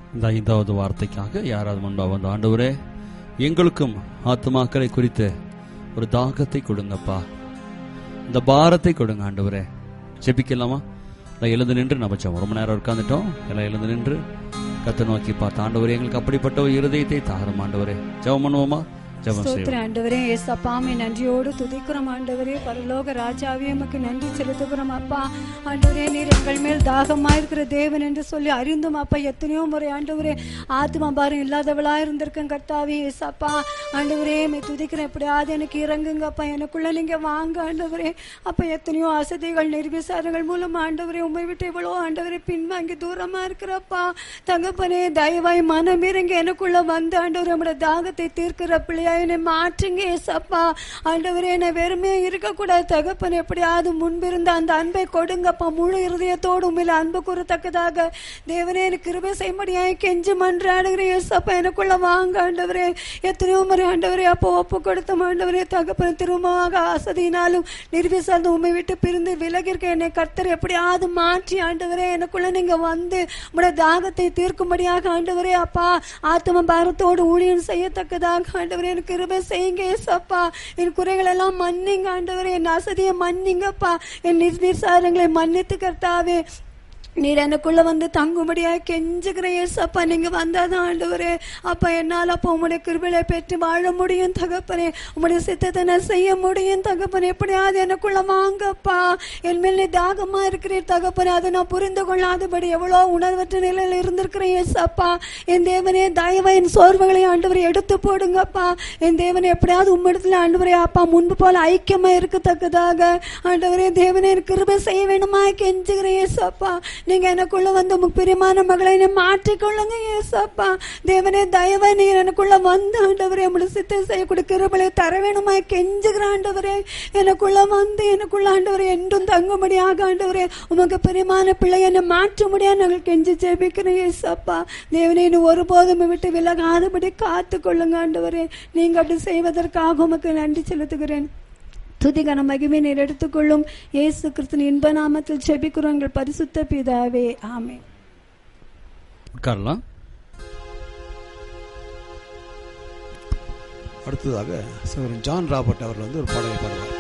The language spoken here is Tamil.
இந்த ஐந்தாவது வார்த்தைக்காக யாராவது முன்பாக வந்து ஆண்டவரே எங்களுக்கும் ஆத்துமாக்களை குறித்து ஒரு தாகத்தை கொடுங்கப்பா இந்த பாரத்தை கொடுங்க ஆண்டவரே ஜெபிக்கலாமா எல்லாம் எழுந்து நின்று நம்ம ஜெபம். ரொம்ப நேரம் உட்காந்துட்டோம் எல்லாம் எழுந்து நின்று கத்தை நோக்கி பார்த்து ஆண்டவரே எங்களுக்கு அப்படிப்பட்ட ஒரு இருதயத்தை தாரும் ஆண்டவரே ஜெபம் பண்ணுவோமா ஜெபம் செய்வோம் ஸ்தோத்திர ஆண்டவரே ஏசப்பாமை நன்றியோடு துதிக்கிறோம் ஆண்டவரே பரலோக ராஜாவே உமக்கு நன்றி செலுத்துகிறோம் அப்பா ஆண்டவரே நீர் எங்கள் மேல் தாகமா இருக்கிற தேவன் என்று சொல்லி அறிந்தும் அப்பா எத்தனையோ முறை ஆண்டவரே ஆத்மா பாரம் இல்லாதவளா இருந்திருக்கேன் கர்த்தாவே ஏசப்பா ஆண்டவரே மே துதிக்கிறேன் எப்படியாவது எனக்கு இறங்குங்கப்பா எனக்குள்ள நீங்க வாங்க ஆண்டவரே அப்ப எத்தனையோ அசதிகள் நிர்விசாரங்கள் மூலம் ஆண்டவரே உண்மை விட்டு எவ்வளோ ஆண்டவரே பின்வாங்கி தூரமா இருக்கிறப்பா தகப்பனே தயவாய் மனம் இறங்கி எனக்குள்ள வந்து ஆண்டவரே நம்முடைய தாகத்தை தீர்க்கிற பிள்ளையா என்னை மாற்றுங்க ஏசப்பா ஆண்டவரே என்னை வெறுமையா இருக்கக்கூடாது தகப்பன் எப்படியாவது முன்பிருந்த அந்த அன்பை கொடுங்கப்பா முழு இருதயத்தோடு உண்மையில அன்பு கூறத்தக்கதாக தேவனே எனக்கு கிருபை செய்யும்படியாய் கெஞ்சி மன்றாடுகிறேன் ஏசப்பா எனக்குள்ள வாங்க ஆண்டவரே எத்தனையோ முறை ஆண்டவரே அப்போ ஒப்பு கொடுத்த ஆண்டவரே தகப்பன் திரும்பமாக அசதியினாலும் நிர்விசார்ந்த உண்மை விட்டு பிரிந்து விலகி இருக்க என்னை கர்த்தர் எப்படியாவது மாற்றி ஆண்டவரே எனக்குள்ள நீங்க வந்து உடைய தாகத்தை தீர்க்கும்படியாக ஆண்டவரே அப்பா ஆத்ம பாரத்தோடு ஊழியம் செய்யத்தக்கதாக ஆண்டவரே எனக்கு கிருபை செய்யுங்க ஏசப்பா என் குறைகள் எல்லாம் மன்னிங்க ஆண்டவரே என் அசதியை மன்னிங்கப்பா என் நிர்விசாரங்களை மன்னித்து கர்த்தாவே நீர் எனக்குள்ள வந்து தங்கும்படியா கெஞ்சுகிற ஏசப்பா நீங்க வந்தாதான் ஆண்டவரே அப்பா என்னால் அப்போ உம்முடைய கிருபையை பெற்று வாழ முடியும் தகப்பனே உம்முடைய சித்தத்தை நான் செய்ய முடியும் தகப்பனே எப்படியாவது எனக்குள்ள வாங்கப்பா என் மேல் நீ தாகமா இருக்கிறீர் தகப்பனே அதை நான் புரிந்து கொள்ளாதபடி எவ்வளோ உணர்வற்ற நிலையில் இருந்திருக்கிறேன் ஏசப்பா என் தேவனே தயவை என் சோர்வுகளை ஆண்டவரை எடுத்து போடுங்கப்பா என் தேவனை எப்படியாவது உம்மிடத்துல ஆண்டவரே அப்பா முன்பு போல ஐக்கியமா இருக்கத்தக்கதாக ஆண்டவரே தேவனே எனக்கு கிருபை செய்ய வேணுமா கெஞ்சுகிறேன் ஏசப்பா நீங்க எனக்குள்ள வந்து உமக்கு பிரியமான மகளை என்னை மாற்றிக்கொள்ளுங்க ஏசப்பா தேவனே தயவை நீர் எனக்குள்ள வந்து ஆண்டவரே உங்களுடைய சித்தம் செய்யக்கூடிய கிருபலை தர வேணுமா கெஞ்சுகிற ஆண்டவரே எனக்குள்ள வந்து எனக்குள்ள ஆண்டவரே என்றும் தங்கும்படியாக ஆண்டவரே உமக்கு பிரியமான பிள்ளை என்னை மாற்ற முடியாது நாங்கள் கெஞ்சி ஜெபிக்கிறோம் ஏசப்பா தேவனே நீ ஒருபோதும் விட்டு விலகாதபடி காத்து கொள்ளுங்க ஆண்டவரே நீங்க அப்படி செய்வதற்காக உமக்கு நன்றி செலுத்துகிறேன் துதிகன மகிமை நீர் எடுத்துக்கொள்ளும் இயேசு கிறிஸ்துவின் இன்ப நாமத்தில் ஜெபிக்கிறோம் எங்கள் பரிசுத்த பிதாவே ஆமே உட்காரலாம் அடுத்ததாக சகோதரன் ஜான் ராபர்ட் அவர்கள் வந்து ஒரு பாடலை பாடுவார்